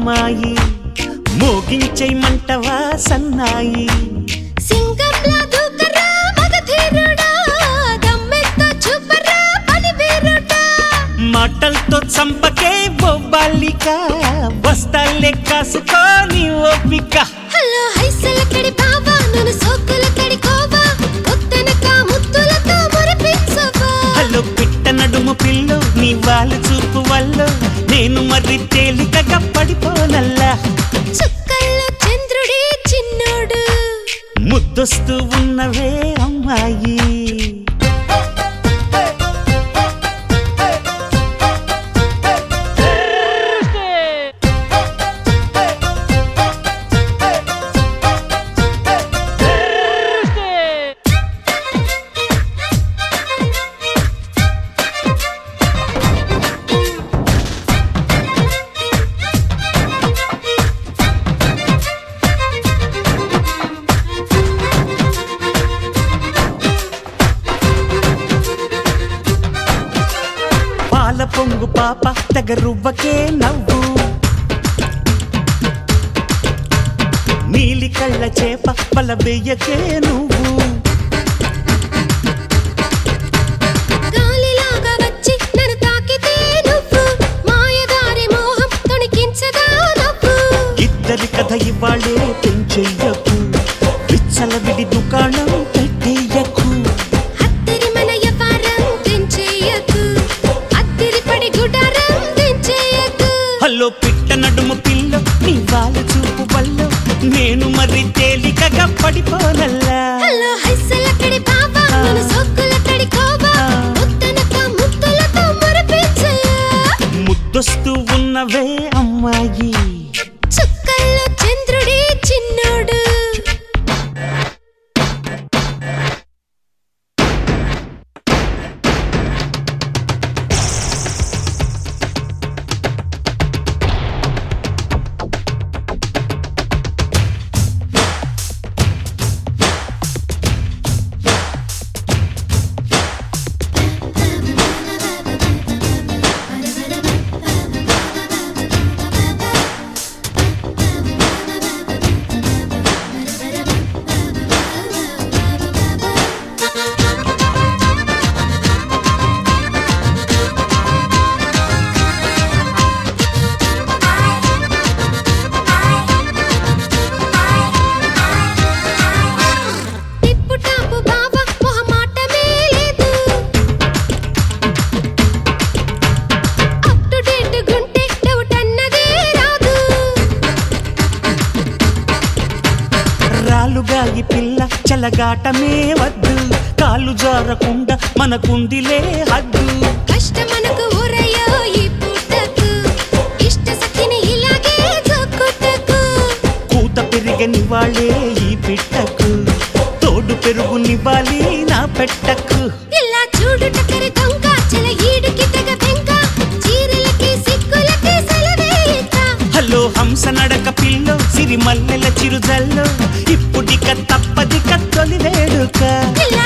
అమ్మాయి మోగించేయమంటవా సన్నాయి సింగంలా దూకరా మగధీరుడా దమ్మెత్తో చూపరా పనివీరుడా మాటలతో చంపకే ఓ బాలిక వస్తాలే కాసుకోని ఓపిక హలో హైసల కడి బావా నన్ను సోకుల కడి కోవా ముత్తనక ముత్తులతో మురిపించవా హలో పిట్ట నడుము పిల్లు నీ వాళ్ళు చూపు వల్ల నేను మరి తేలికగా పడిపోనల్లా చుక్కల్లో చంద్రుడి చిన్నోడు ముద్దొస్తూ ఉన్నవే అమ్మాయి పాల పొంగు పాప తెగ రువ్వకే నవ్వు నీలి కళ్ళ చేప పల వెయ్యకే నువ్వు గాలిలాగా వచ్చి నన్ను తాకితే నువ్వు మాయదారి మోహం తొణికించదా నవ్వు ఇద్దరి కథ ఇవాళే పెంచెయ్యకు విచ్చల విడి దుకాణం పెట్టేయకు అద్దరి మన యవ్వారం తెంచేయకు అద్దరి పడి గుడారం తెంచేయకు హలో పిట్ట నడుము పిల్ల నీ వాళ్ళ చూపు వల్ల నేను మరి తేలికగా పడిపోనల్లా హలో హైసల కడి బావా నన్ను సోకుల కడి కోవా ముత్తనక ముత్తులతో మురిపించయా ముద్దొస్తూ ఉన్నవే అమ్మాయి చుక్కల్లో చంద్రుడి చిన్నోడు టిప్పు టాపు బావా మొహమాటమే లేదు అప్ టు డేట్ గుంటే డౌట్ అన్నదే రాదు రాలుగాయి పిల్ల చలగాటమే వద్దు కాలు జారకుండా మనకుందిలే హద్దు కష్టమనకు ఊరయ్యో ఈ పూటకు ఇష్ట సఖిని ఇలాగే జోకుటకు కూత పెరిగని వాళ్ళే ఈ పిట్టకు తోడు పెరుగునివ్వాలి నా పెట్టకు ఇలా చూడు టక్కరి దొంగ చల ఈడుకి తెగ బెంక చీరలకి సిక్కులకి సెలవేయక హలో హంస నడక పిల్లో సిరి మల్లెల చిరుజల్లో ఇప్పుడిక తప్పదిక తొలి వేడుక ఇలా